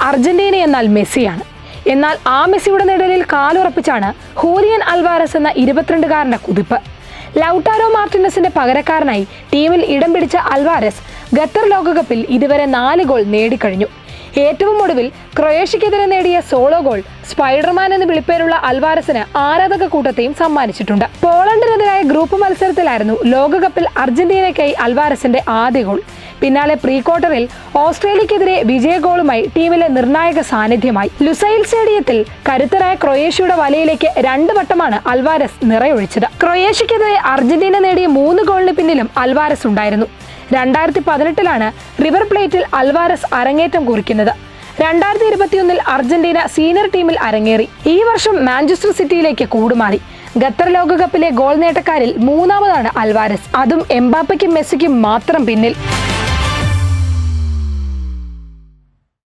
Argentina എന്നാൽ മെസ്സിയാണ് എന്നാൽ ആ മെസ്സിയുടെ നിഴലിൽ കാലുറപ്പിച്ചാണ് ഹൂലിയൻ അൽവാരസ് എന്ന ഇരുപത്തിരണ്ടുകാരന്റെ കുതിപ്പ് ലൗട്ടാരോ മാർട്ടിനസിന്റെ പകരക്കാരനായി ടീമിൽ ഇടം പിടിച്ച അൽവാരസ് ഖത്തർ ലോകകപ്പിൽ ഇതുവരെ നാല് ഗോൾ നേടിക്കഴിഞ്ഞു ഏറ്റവും ഒടുവിൽ ക്രൊയേഷ്യക്കെതിരെ നേടിയ സോളോ ഗോൾ സ്പൈഡർമാൻ എന്ന് വിളിപ്പേരുള്ള അൽവാരസിന് ആരാധക കൂട്ടത്തെയും സമ്മാനിച്ചിട്ടുണ്ട് പോളണ്ടിനെതിരായ ഗ്രൂപ്പ് മത്സരത്തിലായിരുന്നു ലോകകപ്പിൽ അർജന്റീനയ്ക്കായി അൽവാരസിന്റെ ആദ്യ ഗോൾ പിന്നാലെ പ്രീ ക്വാർട്ടറിൽ ഓസ്ട്രേലിയക്കെതിരെ വിജയ ഗോളുമായി ടീമിലെ നിർണായക സാന്നിധ്യമായി ലുസൈൽ സ്റ്റേഡിയത്തിൽ കരുത്തരായ ക്രൊയേഷ്യയുടെ വലയിലേക്ക് രണ്ട് വട്ടമാണ് അൽവാരസ് നിറയൊഴിച്ചത് ക്രൊയേഷ്യക്കെതിരെ അർജന്റീന നേടിയ മൂന്ന് ഗോളിന് പിന്നിലും അൽവാരസ് ഉണ്ടായിരുന്നു രണ്ടായിരത്തി പതിനെട്ടിലാണ് റിവർ പ്ലേറ്റിൽ അൽവാരസ് അരങ്ങേറ്റം കുറിക്കുന്നത് രണ്ടായിരത്തി ഇരുപത്തിയൊന്നിൽ അർജന്റീന സീനിയർ ടീമിൽ അരങ്ങേറി ഈ വർഷം മാഞ്ചസ്റ്റർ സിറ്റിയിലേക്ക് കൂടുമാറി ഖത്തർ ലോകകപ്പിലെ ഗോൾ നേട്ടക്കാരിൽ മൂന്നാമതാണ് അൽവാരസ് അതും എംബാപ്പയ്ക്കും മെസ്സിക്കും മാത്രം പിന്നിൽ